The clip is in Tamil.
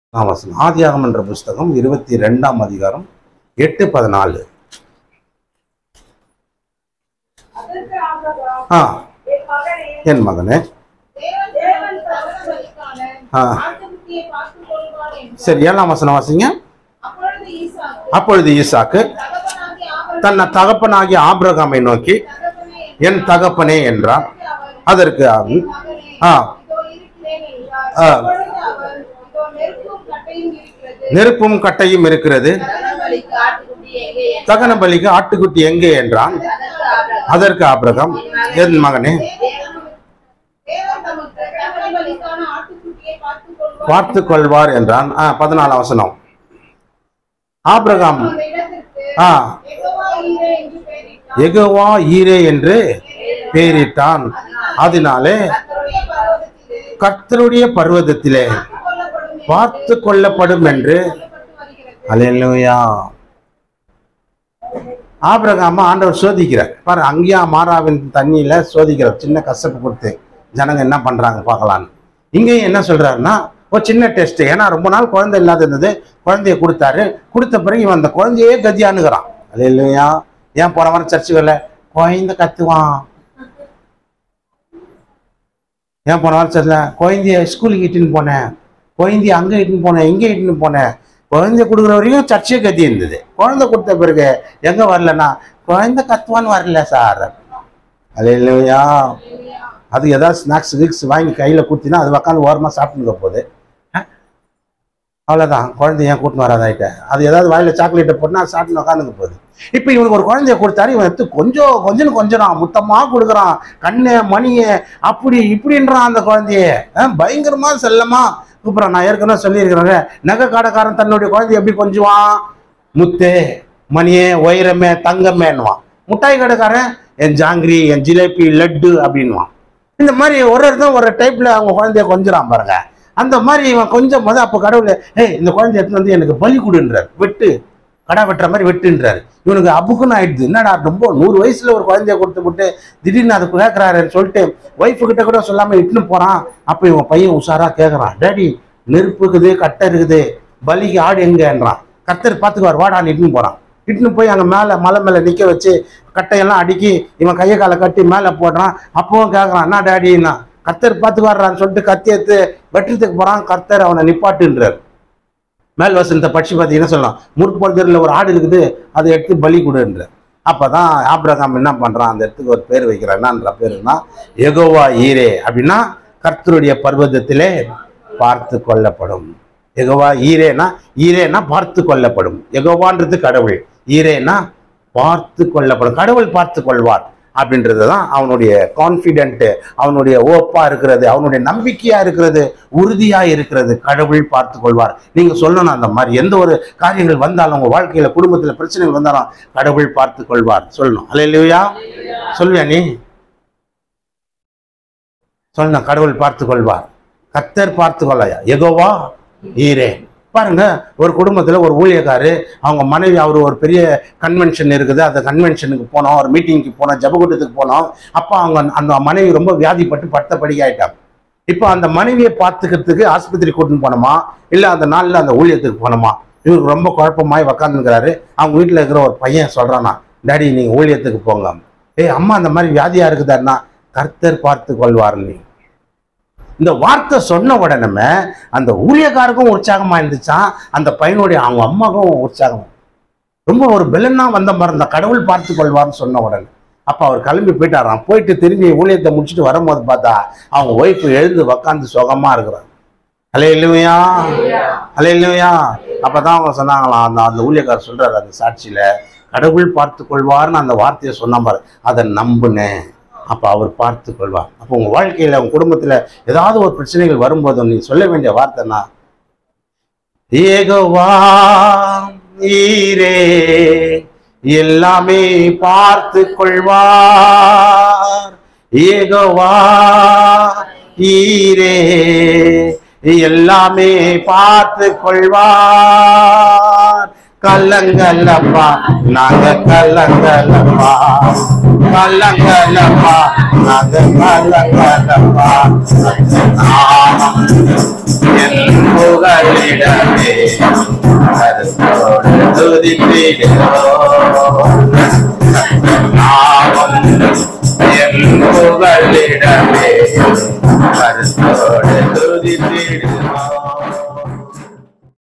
ஆமாம் ஆதியாகம் என்ற புஸ்தகம் இருபத்தி ரெண்டாம் அதிகாரம் எட்டு பதினாலு அதற்கு ஆபிரகாம், ஆ என் மகனே, என் மகனே தேவன் தேவன் தகவலுக்கான ஆ. ஆட்டுக்குட்டியை பார்த்துக் கொள்வார் என்றார். சரி ஏழாம் வசனம் வாசிங்க அப்பொழுது ஈசாக்கு அப்பொழுது ஈசாக்கு தகப்பனாகிய ஆபிரகாம், தன்னை தகப்பனாகிய ஆபிரகாமை நோக்கி தகப்பனே என் தகப்பனே என்றார் அவர், அதற்கு அவன் மகனே, ஆ. இதோ இருக்கிறேன் என்றார். ஆ. அப்பொழுது அவர், இதோ நெருப்பும் கட்டையும் இருக்கிறது. நெருப்பும் கட்டையும் இருக்கிறது தகனபலிக்கு ஆட்டுக்குட்டி எங்கே என்றார். தகன பலிக்கு ஆட்டுக்குட்டி எங்கே என்றான் அதற்கு ஆபிரகாம், அதற்கு ஆபிரகாம் என் மகனே தேவன் தேவன் தமக்கு தகனபலிக்கான ஆட்டுக்குட்டியை பார்த்துக் கொள்வார் பார்த்து கொள்வார் என்றான் ஆ பதினாலாம் வசனம் ஆபிரகாம் அந்த இடத்திற்கு ஆ யெகோவா ஈரே என்று பெயரிட்டார். எகோவா ஈரே என்று பெயரிட்டான் அதனாலே கர்த்தருடைய பர்வதத்திலே கர்த்தருடைய பர்வதத்திலே கொல்லப்படும் என்று பார்த்து கொள்ளப்படும் என்று சொல்லப்பட்டு வருகிறது. அல்லேலூயா ஆபிரகாம ஆண்டவர் சோதிக்கிறார் பாரு அங்கேயா மாறாவின் தண்ணியில சோதிக்கிறார் சின்ன கசப்பு கொடுத்து ஜனங்க என்ன பண்றாங்க பார்க்கலான்னு இங்கேயும் என்ன சொல்றாருன்னா ஒரு சின்ன டெஸ்ட் ஏன்னா ரொம்ப நாள் குழந்தை இல்லாத இருந்தது குழந்தைய கொடுத்தாரு கொடுத்த பிறகு இவன் அந்த குழந்தையே கதியானுகிறான் அல்லேலூயா ஏன் போன வாரம் சர்ச்சுக்கு வரல குழந்தை கத்துவான் ஏன் போன வாரம் சர்ச்சில் குழந்தைய ஸ்கூலுக்கு இட்டுன்னு போனேன் குழந்தைய அங்கே இட்டுன்னு போனேன் இங்கே இட்டுன்னு போனேன் குழந்தை கொடுக்குற வரைக்கும் சர்ச்சே கத்தி இருந்தது குழந்தை கொடுத்த பிறகு எங்க வரலன்னா குழந்தை கத்துவான்னு வரல சார் அது இல்லையா அது ஏதாவது ஸ்நாக்ஸ் கிக்ஸ் வாங்கி கையில குத்தினா அது உக்காந்து ஓரமா சாப்பிட்டுக்க போகுது அஹ்? அவ்வளவுதான் குழந்தைய ஏன் கூட்டின்னு வராதாயிட்ட அது ஏதாவது வாயில சாக்லேட்டை போட்டுனா அது சாப்பிட்டு உட்காந்துக்க போகுது இப்போ இவனுக்கு ஒரு குழந்தைய கொடுத்தாரு இவன் எடுத்து கொஞ்சம் கொஞ்சம் கொஞ்சம் முத்தமா கொடுக்குறான் கண்ணு மணியை அப்படி இப்படின்றான் அந்த குழந்தைய அஹ், பயங்கரமா செல்லமா கூப்பிட்றான் நான் ஏற்கனவே சொல்லியிருக்கிறேன் நகை கடைக்காரன் தன்னுடைய குழந்தைய எப்படி கொஞ்சுவான் முத்தே மணியே வைரமே தங்கமேன்னுவான் முட்டாய் கடைக்காரன் என் ஜாங்கிரி என் ஜிலேபி லட்டு அப்படின்வான் இந்த மாதிரி ஒரு ஒருத்தன் ஒரு டைப்ல அவங்க குழந்தைய கொஞ்சறான் பாருங்க அந்த மாதிரி இவன் கொஞ்சம் போது அப்போ கடவுள் ஏய் இந்த குழந்தைய எடுத்துன்னு வந்து எனக்கு பலி கொடுன்றார் வெட்டு கடா வெட்டுற மாதிரி வெட்டுன்றாரு இவனுக்கு அபுக்குன்னு ஆயிடுது என்னடா ரொம்ப நூறு வயசுல ஒரு குழந்தைய கொடுத்து விட்டு திடீர்னு அதை கேட்கறாருன்னு சொல்லிட்டு ஒய்ஃபு கிட்ட கூட சொல்லாம இட்டுன்னு போறான் அப்ப இவன் பையன் உஷாரா கேட்கறான் டேடி நெருப்பு இருக்குது கட்டை இருக்குது பலிக்கு ஆடு எங்கன்றான் கத்தர் பார்த்துக்குவார் வாடான்னு இட்டுன்னு போறான் இட்டுன்னு போய் அங்கே மேலே மலை மேலே நிற்க வச்சு கட்டையெல்லாம் அடுக்கி இவன் கையை காலை கட்டி மேலே போடுறான் அப்பவும் கேட்குறான் என்ன டேடின்னா கர்த்தர் பார்த்துக்குவாரான்னு சொல்லிட்டு கத்தி எடுத்து வெட்டுறதுக்கு போகிறான் கர்த்தர் அவனை நிப்பாட்டுன்றார் மேல் வசனத்தை பட்சி பார்த்தீங்கன்னா சொல்லலாம் முற்பொழுதில் ஒரு ஆடு இருக்குது அதை எடுத்து பலி கொடுன்றார் அப்பதான் ஆபிரகாம் என்ன பண்றான் அந்த இடத்துக்கு ஒரு பேர் வைக்கிறான் என்னன்ற பேருனா எகோவா ஈரே அப்படின்னா கர்த்தருடைய பர்வதத்திலே பார்த்து கொள்ளப்படும் எகோவா ஈரேனா ஈரேனா பார்த்து கொள்ளப்படும் எகோவான்றது கடவுள் ஈரேனா பார்த்து கொள்ளப்படும் கடவுள் பார்த்து கொள்வார் அப்படின்றது தான் அவனுடைய கான்ஃபிடென்ட் அவனுடைய ஓப்பா இருக்கிறது அவனுடைய நம்பிக்கையா இருக்கிறது உறுதியா இருக்கிறது கடவுள் பார்த்து கொள்வார் நீங்க சொல்லணும் அந்த மாதிரி எந்த ஒரு காரியங்கள் வந்தாலும் உங்க வாழ்க்கையில குடும்பத்துல பிரச்சனைகள் வந்தாலும் கடவுள் பார்த்து கொள்வார் சொல்லணும் அல்லையா சொல்லுவியா நீ சொல்லணும் கடவுள் பார்த்து கொள்வார் கத்தர் பார்த்து கொள்ளையா எகோவா ஈரே பாருங்க ஒரு குடும்பத்துல ஒரு ஊழியக்காரு அவங்க மனைவி அவர் ஒரு பெரிய கன்வென்ஷன் இருக்குது அந்த கன்வென்ஷனுக்கு போனோம் ஒரு மீட்டிங்க்கு போனோம் ஜபக்கூட்டத்துக்கு போனோம் அப்போ அவங்க அந்த மனைவி ரொம்ப வியாதிப்பட்டு படுத்த படிக்க ஆயிட்டாங்க இப்போ அந்த மனைவியை பார்த்துக்கிறதுக்கு ஆஸ்பத்திரி கூட்டின்னு போனோமா இல்லை அந்த நாளில் அந்த ஊழியத்துக்கு போனோமா இவருக்கு ரொம்ப குழப்பமாய் உக்காந்துருக்கிறாரு அவங்க வீட்டில் இருக்கிற ஒரு பையன் சொல்றானா டாடி நீங்க ஊழியத்துக்கு போங்க ஏய் அம்மா அந்த மாதிரி வியாதியா இருக்குதான்னா கர்த்தர் பார்த்து கொள்வார் நீ இந்த வார்த்தை சொன்ன உடனே அந்த ஊழியக்காருக்கும் உற்சாகமா இருந்துச்சான் அந்த பையனுடைய அவங்க அம்மாவுக்கும் உற்சாகம் ரொம்ப ஒரு பெலன்னா வந்த மாதிரி இந்த கடவுள் பார்த்து கொள்வார்னு சொன்ன உடனே அப்ப அவர் கிளம்பி போயிட்டாராம் போயிட்டு திரும்பி ஊழியத்தை முடிச்சுட்டு வரும்போது பார்த்தா அவங்க ஒய்ஃப் எழுந்து உக்காந்து சுகமா இருக்கிறாங்க அலே இல்லையா அலே இல்லையா அப்பதான் அவங்க சொன்னாங்களாம் அந்த அந்த ஊழியக்காரர் சொல்றாரு அந்த சாட்சியில கடவுள் பார்த்து கொள்வார்னு அந்த வார்த்தையை சொன்ன பாரு அதை நம்புனேன் அப்ப அவர் பார்த்து கொள்வார் அப்போ உங்க வாழ்க்கையில உங்க குடும்பத்துல ஏதாவது ஒரு பிரச்சனைகள் வரும்போது நீ சொல்ல வேண்டிய வார்த்தைனா ஏகவா நீரே எல்லாமே பார்த்து கொள்வார் ஏகவா ஈரே எல்லாமே பார்த்து கொள்வார் கல்லங்கல்லப்பா நாங்க கல்லங்கல்லப்பா கலங்கலப்பா அது கலங்கலப்பா நாமம் என் புகழிடமே கருத்தோடு துதித்திடுவோம் நாமம் என் புகழிடமே கருத்தோடு